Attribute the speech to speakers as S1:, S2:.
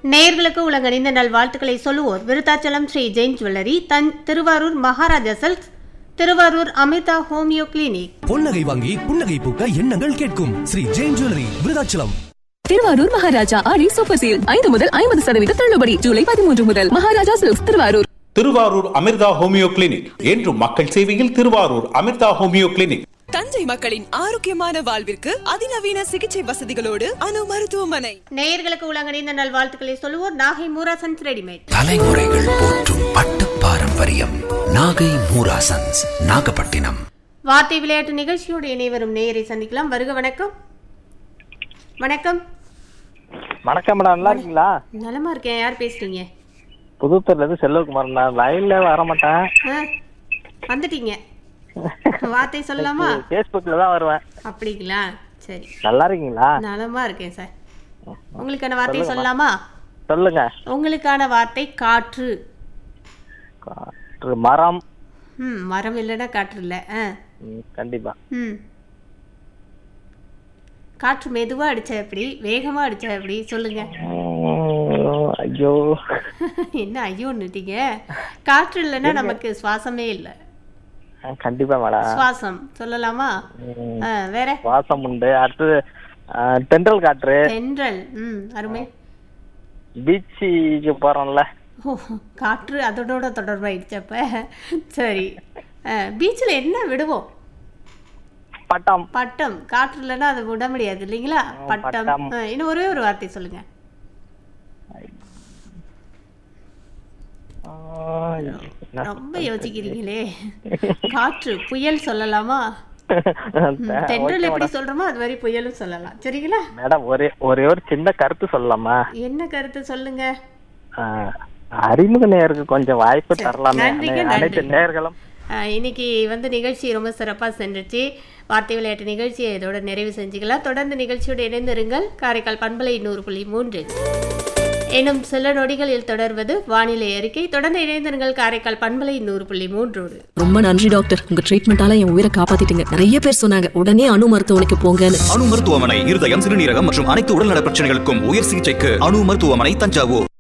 S1: நேயர்களுக்கு உலகணிந்த நல்வாழ்த்துக்களை சொல்லுவோர் விருத்தாச்சலம் ஸ்ரீ ஜெயின் ஜுவல்லரி தன் Thiruvarur Maharaja silks Thiruvarur Amirtha homeo clinic
S2: பொன்னகை வாங்கி புன்னகை பூக்க எண்ணங்கள் கேட்கும் Sri Jain jewellery Vriddhachalam
S3: Thiruvarur Maharaja Aadi super sale ஐந்து முதல் ஐம்பது சதவீத தள்ளுபடி ஜூலை பதிமூன்று முதல் Maharaja silks Thiruvarur
S4: Thiruvarur Amirtha homeo clinic என்றும் மக்கள் சேவையில் திருவாரூர் அமிர்தா ஹோமியோ கிளினிக்
S5: தஞ்சை மக்களின் ஆரோக்கியமான வாழ்விற்கு அதிநவீன சிகிச்சை வசதிகளோடு அணு மருத்துவமனை
S1: நேயர்களுக்கு உலகணிந்த நல்வாழ்த்துக்களை சொல்லுவோர் நாகை மூராசன்ஸ் ரெடிமேட்
S6: தலைமுறைகள் போற்றும் பட்டு பாரம்பரியம் நாகை மூராசன்ஸ் நாகப்பட்டினம்
S1: வார்த்தை விளையாட்டு நிகழ்ச்சியோடு இணைவரும் நேயரை சந்திக்கலாம் வருக வணக்கம் வணக்கம்
S7: வணக்கம் மேடம் நல்லா இருக்கீங்களா
S1: நலமா இருக்கேன் யார் பேசுறீங்க
S7: புதுத்தூர்ல இருந்து செல்வகுமார் நான் லைன்ல வர மாட்டேன்
S1: ஆ, வந்துட்டீங்க வார்த்தை சொல்லலாமா
S7: ஃபேஸ்புக்ல தான் வருவேன்
S1: அப்படிங்களா சரி
S7: நல்லா இருக்கீங்களா
S1: நலமா இருக்கேன் சார் உங்களுக்கான வார்த்தை சொல்லலாமா
S7: சொல்லுங்க
S1: உங்களுக்கான வார்த்தை காற்று
S7: காற்று மரம்
S1: ம் மரம் இல்லைன்னா காற்று இல்லை ஆ
S7: ம், கண்டிப்பா
S1: ம் காற்று மெதுவா அடிச்சா எப்படி வேகமா அடிச்சா எப்படி சொல்லுங்க
S7: உம், ஐயோ
S1: என்ன ஐயோன்னுட்டீங்க காற்று இல்லைன்னா நமக்கு சுவாசமே இல்லை
S7: கண்டிப்பா மேடம்
S1: சுவாசம் சொல்லலாமா ஆ, வேற
S7: வாசம் உண்டு அடுத்தது ஆ, தென்றல் காற்று
S1: தென்றல் ம் அருமை
S7: பீச்சுக்கு போறோம்ல
S1: ஓ காற்று அதனோட தொடர்பாயிடுச்சு அப்ப சரி பீச்சில் என்ன விடுவோம்
S7: பட்டம்
S1: பட்டம் காற்று இல்லைன்னா அதை விட முடியாது இல்லைங்களா பட்டம்
S7: பட்டம்.
S1: ஆ, இன்னும் ஒரே ஒரு வார்த்தை சொல்லுங்க
S7: ஆ,
S1: ரொம்ப யோசிக்கிறீங்களே காற்று புயல் சொல்லலாமா ம், தென்றல் எப்படி சொல்றோமோ அது மாதிரி புயலும் சொல்லலாம் சரிங்களா
S7: மேடம் ஒரே ஒரே ஒரு சின்ன கருத்து சொல்லலாமா
S1: என்ன கருத்து சொல்லுங்க
S7: ஆ, அறிமுக நேருக்கு கொஞ்சம் வாய்ப்பு தரலாமே
S1: நன்றிங்க,
S7: அனைத்து
S1: நன்றி.
S7: நேர்களும்
S1: ஆ, இன்னைக்கு வந்து நிகழ்ச்சி ரொம்ப சிறப்பாக சென்றுச்சு வார்த்தை விளையாட்டு நிகழ்ச்சியை இதோட நிறைவு செஞ்சுக்கலாம் தொடர்ந்து நிகழ்ச்சியோடு இணைந்திருங்கள் காரைக்கால் பண்பலை நூறு புள்ளி மூன்று எனும் சில நொடிகளில் தொடர்வது வானிலை அறிக்கை தொடர்ந்து இணைந்திருங்கள் காரைக்கால் பண்பலை நூறு புள்ளி மூன்றோடு
S3: ரொம்ப நன்றி டாக்டர் உங்க ட்ரீட்மெண்டால என் உயிரை காப்பாத்திட்டீங்க நிறைய பேர் சொன்னாங்க உடனே அணு மருத்துவமனைக்கு போங்கன்னு
S8: அணு மருத்துவமனை இருதயம் சிறுநீரகம் மற்றும் அனைத்து உடல்நல பிரச்சனைகளுக்கும் உயர் சிகிச்சைக்கு அணு மருத்துவமனை தஞ்சாவூர்